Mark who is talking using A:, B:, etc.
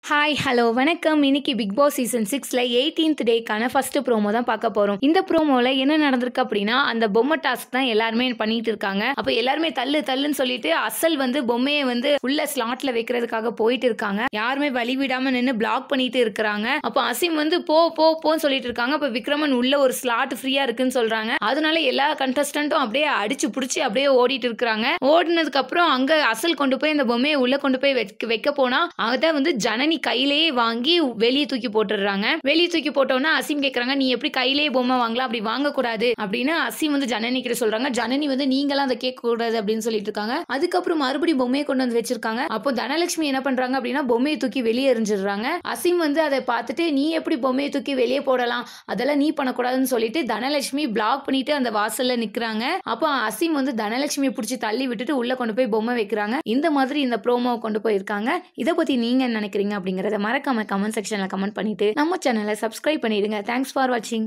A: hi hello வணக்கம் இன்னைக்கு Bigg Boss season சிக்ஸில் எயிட்டீன்த் டேக்கான ஃபர்ஸ்ட் ப்ரோமோ தான் பார்க்க போகிறோம் இந்த ப்ரோமோவில் என்ன நடந்திருக்கு அப்படின்னா அந்த பொம்மை டாஸ்க் தான் எல்லாருமே பண்ணிட்டு இருக்காங்க அப்போ எல்லாருமே தள்ளு தள்ளுன்னு சொல்லிட்டு அசல் வந்து பொம்மையை வந்து உள்ள ஸ்லாட்ல வைக்கிறதுக்காக போயிட்டு இருக்காங்க யாருமே வழி விடாம நின்று பிளாக் பண்ணிட்டு இருக்கிறாங்க அப்போ அசிம் வந்து போ போ போன்னு சொல்லிட்டு இருக்காங்க அப்போ விக்ரமன் உள்ள ஒரு ஸ்லாட் ஃப்ரீயா இருக்குன்னு சொல்றாங்க அதனால எல்லா கண்டஸ்டன்ட்டும் அப்படியே அடிச்சு பிடிச்சி அப்படியே ஓடிட்டு இருக்காங்க ஓடினதுக்கு அப்புறம் அங்க அசல் கொண்டு போய் அந்த பொம்மையை உள்ள கொண்டு போய் வைக்க வைக்க போனா அதை வந்து ஜனனி கையிலேயே வாங்கி வெளியே தூக்கி போட்டுடுறாங்க வெளியே தூக்கி போட்டோன்னா அசீம் கேக்குறாங்க நீ எப்படி கையிலேயே பொம்மை வாங்கலாம் அப்படி வாங்கக்கூடாது அப்படின்னு அசீம் வந்து ஜனனி கிட்ட சொல்றாங்க ஜனனி வந்து நீங்களாம் அதை கேட்க கூடாது அப்படின்னு சொல்லிட்டு இருக்காங்க அதுக்கப்புறம் மறுபடியும் பொம்மையை கொண்டு வந்து வச்சிருக்காங்க அப்போ தனலட்சுமி என்ன பண்றாங்க அப்படின்னா பொம்மையை தூக்கி வெளியே எறிஞ்சிடுறாங்க அசீம் வந்து அதை பார்த்துட்டு நீ எப்படி பொம்மையை தூக்கி வெளியே போடலாம் அதெல்லாம் நீ பண்ணக்கூடாதுன்னு சொல்லிட்டு தனலட்சுமி பிளாக் பண்ணிட்டு அந்த வாசல்ல நிக்கிறாங்க அப்போ அசீம் வந்து தனலட்சுமியை பிடிச்சி தள்ளி விட்டுட்டு உள்ள கொண்டு போய் பொம்மை வைக்கிறாங்க இந்த மாதிரி இந்த ப்ரோமோவை கொண்டு போயிருக்காங்க இதை பத்தி நீங்க என்ன நினைக்கிறீங்க அப்படிங்கறத மறக்காம கமெண்ட் செக்ஷன்ல கமெண்ட் பண்ணிட்டு நம்ம சேனலை சப்ஸ்கிரைப் பண்ணிடுங்க தேங்க்ஸ் ஃபார் வாட்சிங்